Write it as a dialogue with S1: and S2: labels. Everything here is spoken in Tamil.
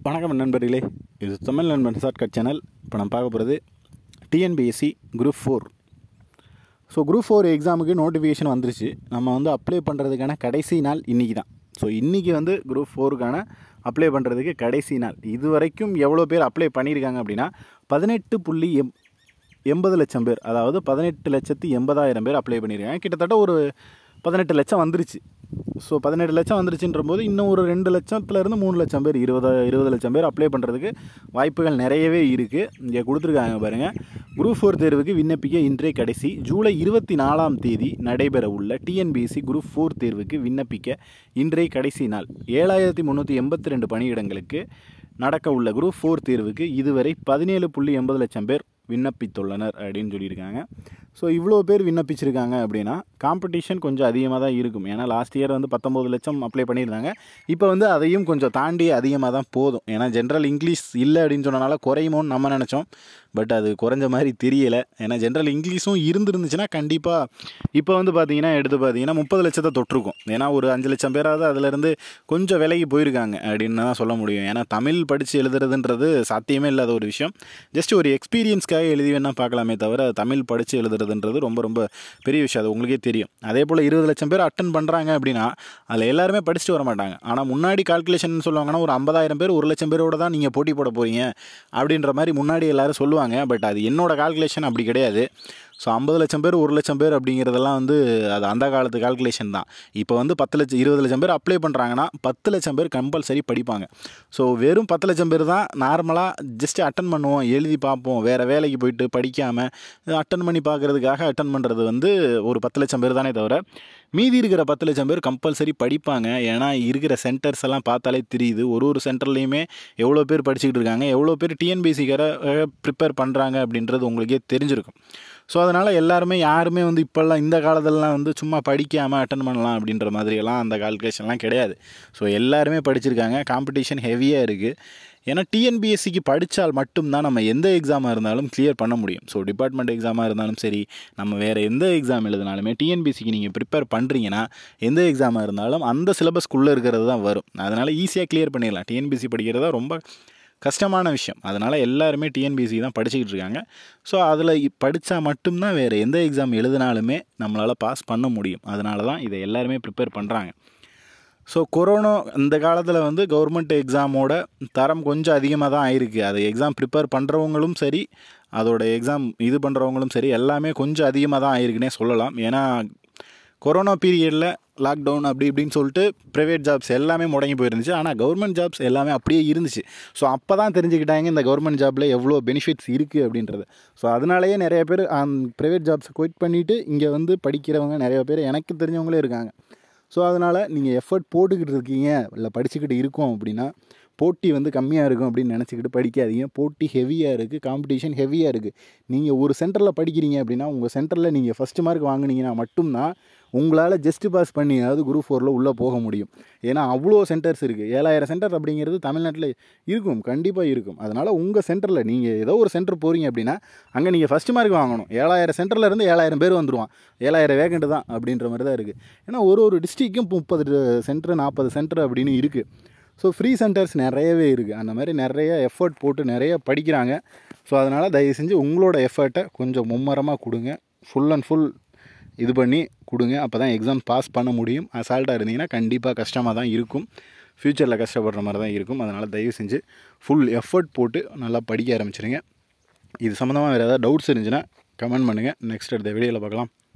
S1: வணக்கம் நண்பர்களே இது தமிழ் நண்பன் ஷார்ட்கட் சேனல் இப்போ நம்ம பார்க்க போகிறது TNPSC group four so group four எக்ஸாமுக்கு நோட்டிஃபிகேஷன் வந்துருச்சு நம்ம வந்து அப்ளை பண்ணுறதுக்கான கடைசி நாள் இன்றைக்கி தான் ஸோ இன்றைக்கி வந்து குரூப் ஃபோருக்கான அப்ளை பண்ணுறதுக்கு கடைசி நாள் இது வரைக்கும் எவ்வளோ பேர் அப்ளை பண்ணியிருக்காங்க அப்படின்னா பதினெட்டு புள்ளி எம் எண்பது லட்சம் பேர் அதாவது பதினெட்டு லட்சத்தி எண்பதாயிரம் பேர் அப்ளை பண்ணியிருக்காங்க கிட்டத்தட்ட ஒரு பதினெட்டு லட்சம் வந்துருச்சு ஸோ பதினெட்டு லட்சம் வந்துருச்சுன்ற போது இன்னும் ஒரு ரெண்டு லட்சத்துலேருந்து மூணு லட்சம் பேர் இருபது இருபது லட்சம் பேர் அப்ளை பண்ணுறதுக்கு வாய்ப்புகள் நிறையவே இருக்குது இங்கே கொடுத்துருக்காங்க பாருங்கள் குரூப் ஃபோர் தேர்வுக்கு விண்ணப்பிக்க இன்றைய கடைசி ஜூலை இருபத்தி நாலாம் தேதி நடைபெற உள்ள டிஎன்பிஎஸ்சி குரூப் ஃபோர் தேர்வுக்கு விண்ணப்பிக்க இன்றைய கடைசி நாள் ஏழாயிரத்தி முந்நூற்றி எண்பத்தி ரெண்டு பணியிடங்களுக்கு நடக்க உள்ள குரூப் ஃபோர் தேர்வுக்கு இதுவரை பதினேழு புள்ளி எண்பது லட்சம் பேர் விண்ணப்பித்துள்ளனர் அப்படின்னு சொல்லியிருக்காங்க ஸோ இவ்வளோ பேர் விண்ணப்பிச்சிருக்காங்க அப்படின்னா காம்படிஷன் கொஞ்சம் அதிகமாக தான் இருக்கும் ஏன்னா லாஸ்ட் இயர் வந்து பத்தொம்பது லட்சம் அப்ளை பண்ணியிருந்தாங்க இப்போ வந்து அதையும் கொஞ்சம் தாண்டி அதிகமாக தான் போதும் ஏன்னா ஜென்ரல் இங்கிலீஷ் இல்லை அப்படின்னு சொன்னனால குறையுமோன்னு நம்ம நினச்சோம் பட் அது குறைஞ்ச மாதிரி தெரியலை ஏன்னா ஜென்ரல் இங்கிலீஷும் இருந்துருந்துச்சுன்னா கண்டிப்பாக இப்போ வந்து பார்த்தீங்கன்னா எடுத்து பார்த்தீங்கன்னா முப்பது லட்சத்தை தொட்டிருக்கும் ஏன்னா ஒரு அஞ்சு லட்சம் பேராவது அதிலேருந்து கொஞ்சம் விலகி போயிருக்காங்க அப்படின்னு தான் சொல்ல முடியும் ஏன்னா தமிழ் படித்து எழுதுறதுன்றது சாத்தியமே இல்லாத ஒரு விஷயம் ஜஸ்ட் ஒரு எக்ஸ்பீரியன்ஸ்க்காக எழுதி வேணால் பார்க்கலாமே தவிர தமிழ் படித்து எழுதுறதுன்றது ரொம்ப ரொம்ப பெரிய விஷயம் அது உங்களுக்கே தெரியும் அதே போல் இருபது லட்சம் பேர் அட்டன் பண்ணுறாங்க அப்படின்னா அதில் எல்லாருமே படிச்சுட்டு வர மாட்டாங்க ஆனால் முன்னாடி கால்குலேஷன் சொல்லுவாங்கன்னா ஒரு ஐம்பதாயிரம் பேர் ஒரு லட்சம் பேரோட தான் நீங்கள் போட்டி போட போகிறீங்க அப்படின்ற மாதிரி முன்னாடி எல்லாரும் சொல்லுவாங்க பட் அது என்னோட கால்குலேஷன் அப்படி கிடையாது ஸோ ஐம்பது லட்சம் பேர் ஒரு லட்சம் பேர் அப்படிங்கிறதெல்லாம் வந்து அது அந்த காலத்து கால்குலேஷன் தான் இப்போ வந்து பத்து லட்சம் இருபது லட்சம் பேர் அப்ளை பண்ணுறாங்கன்னா பத்து லட்சம் பேர் கம்பல்சரி படிப்பாங்க ஸோ வெறும் பத்து லட்சம் பேர் தான் நார்மலாக ஜஸ்ட் அட்டன் பண்ணுவோம் எழுதி பார்ப்போம் வேறு வேலைக்கு போயிட்டு படிக்காமல் அட்டன் பண்ணி பார்க்குறதுக்காக அட்டன் பண்ணுறது வந்து ஒரு பத்து லட்சம் பேர் தானே தவிர மீதி இருக்கிற பத்து லட்சம் பேர் கம்பல்சரி படிப்பாங்க ஏன்னா இருக்கிற சென்டர்ஸ் எல்லாம் பார்த்தாலே தெரியுது ஒரு ஒரு சென்டர்லேயுமே எவ்வளோ பேர் படிச்சுக்கிட்டு இருக்காங்க எவ்வளோ பேர் டிஎன்பிசிக்கார ப்ரிப்பேர் பண்ணுறாங்க அப்படின்றது உங்களுக்கே தெரிஞ்சிருக்கும் ஸோ அதனால் எல்லாருமே யாருமே வந்து இப்போல்லாம் இந்த காலத்துலலாம் வந்து சும்மா படிக்காமல் அட்டன் பண்ணலாம் அப்படின்ற மாதிரியெல்லாம் அந்த கால்குலேஷன்லாம் கிடையாது ஸோ எல்லாருமே படிச்சிருக்காங்க காம்படிஷன் ஹெவியாக இருக்குது ஏன்னா டிஎன்பிஎஸ்சிக்கு படித்தால் மட்டும்தான் நம்ம எந்த எக்ஸாமாக இருந்தாலும் கிளியர் பண்ண முடியும் ஸோ டிபார்ட்மெண்ட் எக்ஸாமாக இருந்தாலும் சரி நம்ம வேறு எந்த எக்ஸாம் எழுதினாலுமே டிஎன்பிஎஸ்சிக்கு நீங்கள் ப்ரிப்பேர் பண்ணுறீங்கன்னா எந்த எக்ஸாமாக இருந்தாலும் அந்த சிலபஸ்க்குள்ளே இருக்கிறது தான் வரும் அதனால் ஈஸியாக கிளியர் பண்ணிடலாம் டிஎன்பிஎஸ்சி படிக்கிறதா ரொம்ப கஷ்டமான விஷயம் அதனால் எல்லாருமே டிஎன்பிஎஸ்சி தான் படிச்சுக்கிட்டு இருக்காங்க ஸோ அதில் படித்தா மட்டும்தான் வேறு எந்த எக்ஸாம் எழுதினாலுமே நம்மளால் பாஸ் பண்ண முடியும் அதனால தான் இதை எல்லாருமே ப்ரிப்பேர் பண்ணுறாங்க ஸோ கொரோனா இந்த காலத்தில் வந்து கவர்மெண்ட் எக்ஸாமோட தரம் கொஞ்சம் அதிகமாக தான் ஆயிருக்கு அது எக்ஸாம் ப்ரிப்பேர் பண்ணுறவங்களும் சரி அதோட எக்ஸாம் இது பண்ணுறவங்களும் சரி எல்லாமே கொஞ்சம் அதிகமாக தான் ஆயிருக்குன்னே சொல்லலாம் ஏன்னா கொரோனா பீரியடில் லாக்டவுன் அப்படி இப்படின்னு சொல்லிட்டு ப்ரைவேட் ஜாப்ஸ் எல்லாமே முடங்கி போயிருந்துச்சு ஆனால் கவர்மெண்ட் ஜாப்ஸ் எல்லாமே அப்படியே இருந்துச்சு ஸோ அப்போ தான் தெரிஞ்சுக்கிட்டாங்க இந்த கவர்மெண்ட் ஜாப்பில் எவ்வளோ பெனிஃபிட்ஸ் இருக்குது அப்படின்றது ஸோ அதனாலேயே நிறைய பேர் ப்ரைவேட் ஜாப்ஸ் குயிட் பண்ணிவிட்டு இங்கே வந்து படிக்கிறவங்க நிறைய பேர் எனக்கு தெரிஞ்சவங்களே இருக்காங்க ஸோ அதனால் நீங்கள் எஃபர்ட் போட்டுக்கிட்டு இருக்கீங்க இல்லை படிச்சுக்கிட்டு இருக்கோம் அப்படின்னா போட்டி வந்து கம்மியாக இருக்கும் அப்படின்னு நினச்சிக்கிட்டு படிக்காதீங்க போட்டி ஹெவியாக இருக்குது காம்படிஷன் ஹெவியாக இருக்குது நீங்கள் ஒரு சென்டரில் படிக்கிறீங்க அப்படின்னா உங்கள் சென்டரில் நீங்கள் ஃபஸ்ட்டு மார்க் வாங்கினீங்கன்னா மட்டும்தான் உங்களால் ஜஸ்ட் பாஸ் பண்ணி அதாவது குரூப் ஃபோரில் உள்ளே போக முடியும் ஏன்னா அவ்வளோ சென்டர்ஸ் இருக்குது ஏழாயிரம் சென்டர் அப்படிங்கிறது தமிழ்நாட்டில் இருக்கும் கண்டிப்பாக இருக்கும் அதனால் உங்கள் சென்டரில் நீங்கள் ஏதோ ஒரு சென்டர் போகிறீங்க அப்படின்னா அங்கே நீங்கள் ஃபஸ்ட் மார்க் வாங்கணும் ஏழாயிரம் சென்டரில் இருந்து ஏழாயிரம் பேர் வந்துடுவான் ஏழாயிரம் வேகண்ட் தான் அப்படின்ற மாதிரி தான் இருக்குது ஏன்னா ஒரு ஒரு டிஸ்ட்ரிக்கும் முப்பது சென்டர் நாற்பது சென்டர் அப்படின்னு இருக்குது ஸோ ஃப்ரீ சென்டர்ஸ் நிறையவே இருக்குது அந்த மாதிரி நிறைய எஃபர்ட் போட்டு நிறைய படிக்கிறாங்க ஸோ அதனால் தயவு செஞ்சு உங்களோட எஃபர்ட்டை கொஞ்சம் மும்மரமாக கொடுங்க ஃபுல் அண்ட் ஃபுல் இது பண்ணி கொடுங்க அப்போ தான் எக்ஸாம் பாஸ் பண்ண முடியும் அசால்ட்டாக இருந்தீங்கன்னா கண்டிப்பாக கஷ்டமாக தான் இருக்கும் ஃப்யூச்சரில் கஷ்டப்படுற மாதிரி தான் இருக்கும் அதனால் தயவு செஞ்சு ஃபுல் எஃபர்ட் போட்டு நல்லா படிக்க ஆரம்பிச்சிருங்க இது சம்மந்தமாக வேறு ஏதாவது டவுட்ஸ் இருந்துச்சுன்னா கமெண்ட் பண்ணுங்கள் நெக்ஸ்ட் அடுத்த வீடியோவில் பார்க்கலாம்